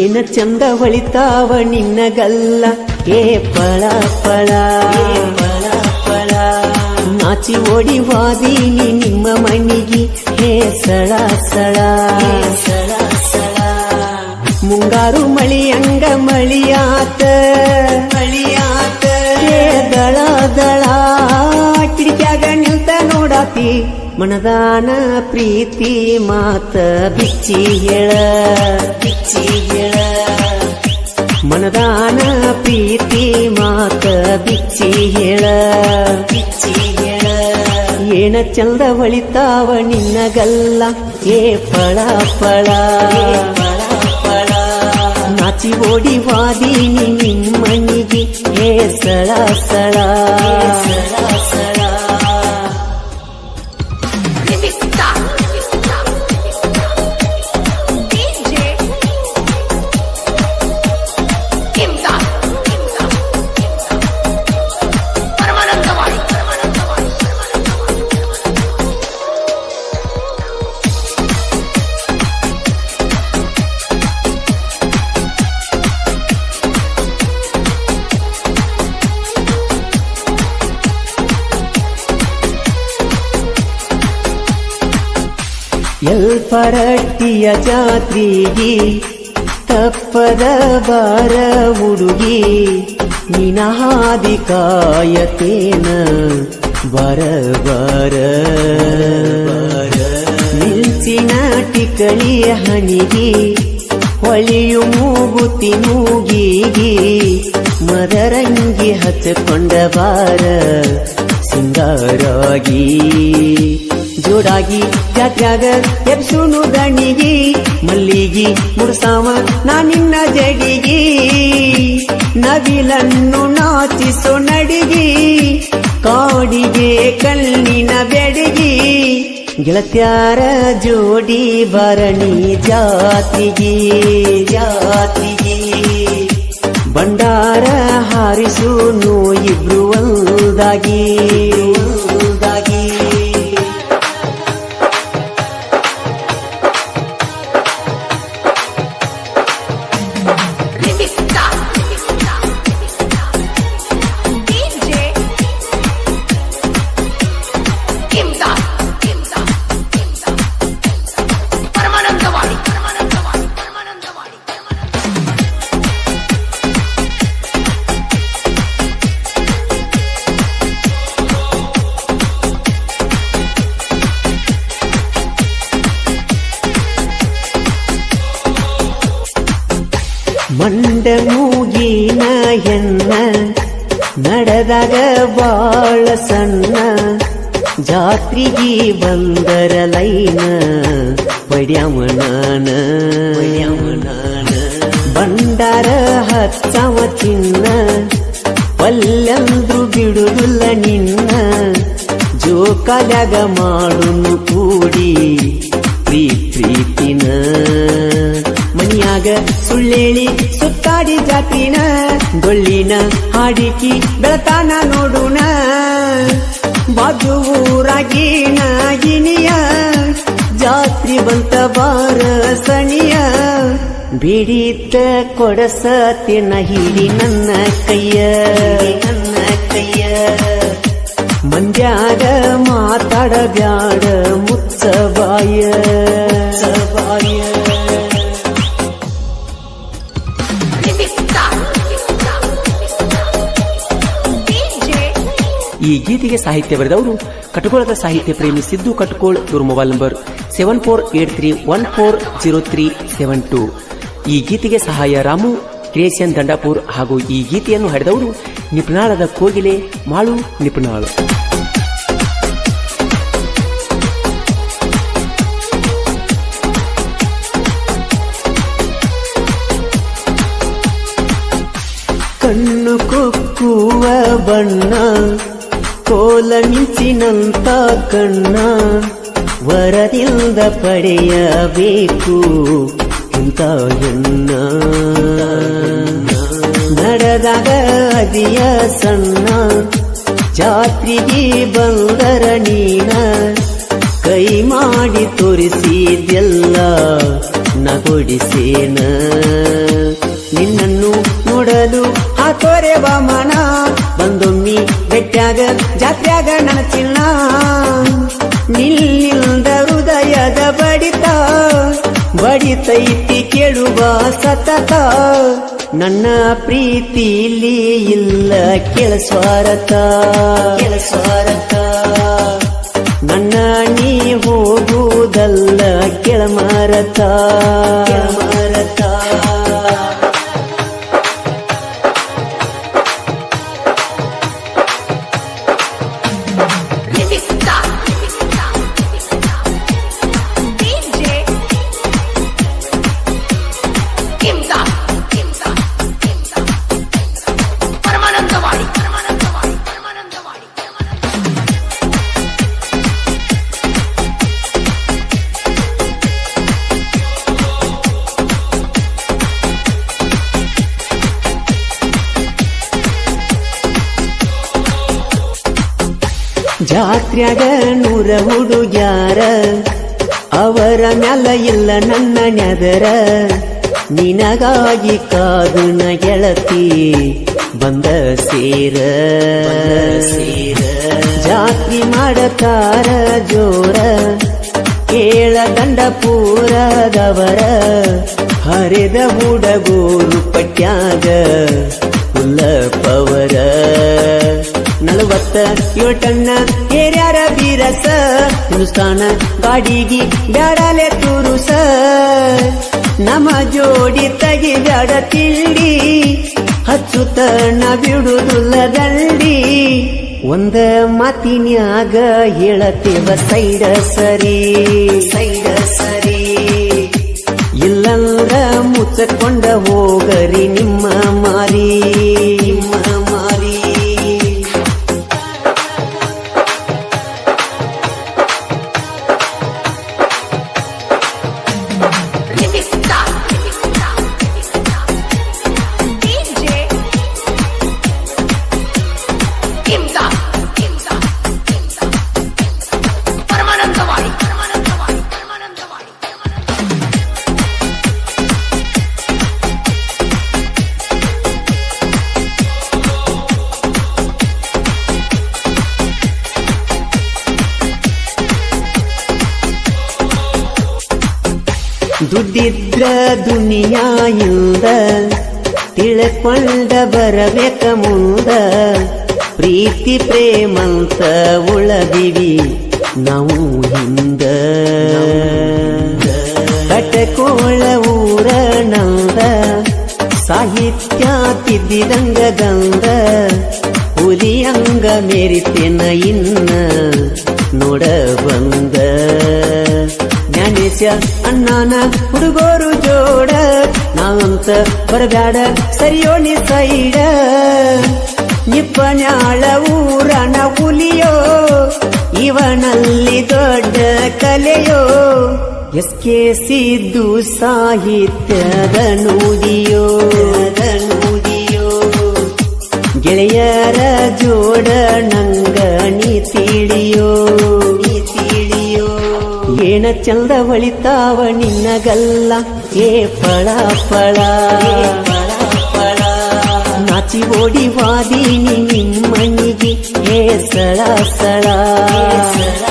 ಏನ ಚಂದ ಹೊಳಿತಾವ ನಿನ್ನಗಲ್ಲ ಏ ಪಳ ಪಳ ಪಳ ಪಳ ನಾಚಿ ಓಡಿ ವಾದೀನಿ ನಿಮ್ಮ ಮಣ್ಣಿಗೆ ಹೇ ಸಳ ಸಳ ಸಳ ಸಳ ಮುಂಗಾರು ಮಳಿಯಂಗ ಮಳಿಯಾತ ಮಳಿಯಾತ ಏ ದಳ ದಳ ಕಿಡಿಕ್ಯಾಗ ನಿಂತ ನೋಡಾತಿ ಮನದಾನ ಪ್ರೀತಿ ಮಾತ ಬಿಚ್ಚಿ ಹೇಳ ಬಿಚ್ಚಿ ಹೇಳ ಮನದಾನ ಪ್ರೀತಿ ಮಾತ ಬಿಚ್ಚಿ ಹೇಳ ಬಿಚ್ಚಿ ಹೇಳ ಏನ ಚಂದ ಹೊಳಿತಾವ ನಿನ್ನಗಲ್ಲ ಏ ಫಳ ಫಳ ಫಳ ಫಳ ನಾಚಿ ಓಡಿ ವಾದೀನಿ ನಿಮ್ಮನಿಗೆ ಏ ಸಳ ಸಳ ಸಳ ಸಳ Revista. DJ. Imda. Paramanandawadi Paramanandawadi ಎಲ್ಪರಟ್ಟಿಯ ಜಾತ್ರಿಗಿ ತಪ್ಪದ ಬಾರ ಹುಡುಗಿ ನಿನ ಹಾದಿ ಕಾಯತೇನ ಬರ ಬರ ನಿಲ್ಚಿನ ಟಿಕಳಿ ಹಣಿಗಿ ಹೊಳಿಯು ಮೂಗುತಿ ಮೂಗಿಗಿ ಮದರಂಗಿ ಹಚ್ಚಿಕೊಂಡ ಬಾರ ಸಿಂಗಾರಾಗಿ ಜೋಡಾಗಿ ಜಾತ್ರ್ಯಾಗ ಎಬ್ಸುನು ದಣಿಗಿ ಮಲ್ಲಿಗಿ ಮುಡ್ಸಾವ ನಾ ನಿನ್ನ ಜಡಿಗಿ ನವಿಲನ್ನು ನಾಚಿಸೋ ನಡಿಗಿ ಕಾಡಿಗೆ ಕಣ್ಣಿನ ಬೆಡಗಿ ಗೆಳತ್ಯಾರ ಜೋಡಿ ಬರಣಿ ಜಾತಿಗೆ ಜಾತಿಗೆ ಬಂಡಾರ ಹಾರಿಸು ಇಬ್ರು ಒಂದಾಗಿ ಒಂದಾಗಿ Revista. DJ. Imda. Paramanandawadi Paramanandawadi Paramanandawadi ಮಂಡ ಮೂಗಿನ ಹೆಣ್ಣ ನಡೆದಾಗ ಬಾಳ ಸಣ್ಣ ಜಾತ್ರಿಗಿ ಬಂದರ ಲೈನ ಪಡ್ಯಾಮನಾನ ಪಡ್ಯಾಮನಾನ ಬಂಡಾರ ಹಚ್ಚವ ಚಿನ್ನ ಪಲ್ಲೆಂದ್ರು ಬಿಡುದಿಲ್ಲ ನಿನ್ನ ಜೋಕಾಲ್ಯಾಗ ಮಾಡುನು ಕೂಡಿ ಪ್ರೀ ಪ್ರೀತಿನ ಮನಿಯಾಗ ಸುಳ್ಳೇಳಿ ಸುತ್ತಾಡಿ ಜಾತಿನ ಡೊಳ್ಳಿನ ಹಾಡಿಕಿ ಬೆಳತಾನ ನೋಡುಣ ಬಾಜು ಊರಾಗಿನ ಗಿನಿಯ ಜಾತ್ರಿ ಬಂತ ಬಾರ ಸಣಿಯ ಬಿಡಿತ ಕೊಡಸತಿನ ಹಿಡಿ ನನ್ನ ಕೈಯ ನನ್ನ ಕೈಯ ಮಂಡ್ಯಾಗ ಮಾತಾಡಬ್ಯಾಡ ಮುಚ್ಚಬಾಯ ಮುಚ್ಚಬಾಯ Revista. DJ. ಈ ಗೀತೆಗೆ ಸಾಹಿತ್ಯ ಬರೆದವರು ಕಟಕೋಳದ ಸಾಹಿತ್ಯ ಪ್ರೇಮಿ ಸಿದ್ದು ಕಟ್ಕೋಳ್ ಇವ್ರ mobile number seven four eight three one four zero three seven two ಈ ಗೀತೆಗೆ ಸಹಾಯ ರಾಮು ಕ್ರಿಯೇಷನ್ ದಂಡಾಪುರ್ ಹಾಗೂ ಈ ಗೀತೆಯನ್ನು ಹಾಡಿದವರು ನಿಪುಣಾಳದ ಕೋಗಿಲೆ ಮಾಳು ನಿಪುಣಾಳು ಕಣ್ಣು ಕುಕ್ಕುವ ಬಣ್ಣ ಕೋಲ ಮಿಂಚಿನಂತ ಕಣ್ಣ ವರದಿಂದ ಪಡೆಯಬೇಕು ಇಂಥ ಹೆಣ್ಣ ನಡೆದಾಗ ಅದಿಯ ಸಣ್ಣ ಜಾತ್ರೆಗೆ ಬಂದರ ನೀನ ಕೈ ಮಾಡಿ ತೋರಿಸಿದೆಲ್ಲ ನ ಕೊಡಿಸೇನ ಬಾರೆ ವಾಮನ ಬಂದೊಮ್ಮಿ ಬೆಟ್ಟಾಗ ಜಾತ್ರ್ಯಾಗ ನನ್ನ ಚಿನ್ನ ನಿಲ್ಲಿಲ್ದ ಹೃದಯದ ಬಡಿತ ಬಡಿತೈತಿ ಕೇಳುವ ಸತತ ನನ್ನ ಪ್ರೀತಿಲಿ ಇಲ್ಲ ಕೆಲಸ್ವಾರತ ಕೆಲಸ್ವಾರತ ನನ್ನ ನೀ ಹೋಗುವುದಲ್ಲ ಕೆಳಮರತ ಕೆಳಮರತ Limita. DJ. Kimta. Kimta. Kimta. Paramanandawadi Paramanandawadi Paramanandawadi ಪರಮಾನಂದ ಜಾತ್ರ್ಯಾಗ ನೂರ ಹುಡುಗ್ಯಾರ ಅವರ ಮ್ಯಾಲ ಇಲ್ಲ ನನ್ನ ನೆದರ ನಿನಗಾಗಿ ಕಾದುನ ಗೆಳತಿ ಬಂದ ಸೇರ ಸೇರ ಜಾತ್ರಿ ಮಾಡತಾರ ಜೋರ ಕೇಳ ದಂಡ ಪೂರದವರ ಹರಿದ ಹುಡಗೂರು ಪಟ್ಯಾಗ ಹುಲ್ಲ ಪವರ ನಲವತ್ತ ಯೋಟಣ್ಣ ಏರ್ಯಾರ ಬೀರಸ ಹಿಂದುಸ್ತಾನ ಗಾಡಿಗಿ ಬ್ಯಾಡಲೆ ತುರುಸ ನಮ್ಮ ಜೋಡಿ ತಗಿ ಬ್ಯಾಡ ತಿಳ್ಳಿ ಹಚ್ಚುತ್ತ ನ ಬಿಡುದುಲ್ಲ ದಂಡಿ ಒಂದ ಮಾತಿನ್ಯಾಗ ಹೇಳತೇವ ಸೈಡ ಸರಿ ಸೈಡ ಸರಿ ಇಲ್ಲಂದ್ರ ಮುಚ್ಚಕೊಂಡ ಹೋಗರಿ ನಿಮ್ಮ ಮಾರಿ ನಿಮ್ಮ ಮಾರಿ Limita. DJ. Kimta. Kimta. Kimta. Paramanandawadi Paramanandawadi Paramanandawadi ಪರಮಾನಂದ ದುಡ್ಡಿದ್ರ ದುನಿಯಾಯಿಂದ ತಿಳ್ಕೊಂಡ ಬರಬೇಕ ಮುಂದ ಪ್ರೀತಿ ಪ್ರೇಮಂತ ಉಳದಿವಿ ನಾವು ಹಿಂದ ಕಟಕೋಳ ಊರ ನಂದ ಸಾಹಿತ್ಯ ತಿದ್ದಿದಂಗ ಗಂಧ ಹುಲಿಯಂಗ ಮೇರಿತೇನ ಇನ್ನ ನೋಡ ಬಂದ ಜ್ಞಾನೇಶ ಅಣ್ಣನ ಹುಡುಗೋರು ಜೋಡ ನಾವಂತ ಬರಬ್ಯಾಡ ಸರಿಯೋಣಿ ಸೈಡ ನಿಪ್ಪನ್ಯಾಳ ಊರನ ಹುಲಿಯೋ ಇವನಲ್ಲಿ ದೊಡ್ಡ ಕಲೆಯೋ ಎಸ್ ಕೆ ಸಿದ್ದು ಸಾಹಿತ್ಯದ ನುಡಿಯೋ ನುಡಿಯೋ ಗೆಳೆಯರ ಜೋಡ ನಂಗ ನೀ ತಿಳಿಯೋ ನೀ ತಿಳಿಯೋ ಏನ ಚಂದ ಹೊಳಿತಾವ ನಿನ್ನಗಲ್ಲ ಏ ಫಳ ಫಳ ಫಳ ನಾಚಿ ಓಡಿ ವಾದೀನಿ ನಿಮ್ಮನಿಗೆ ಏ ಸಳ ಸಳ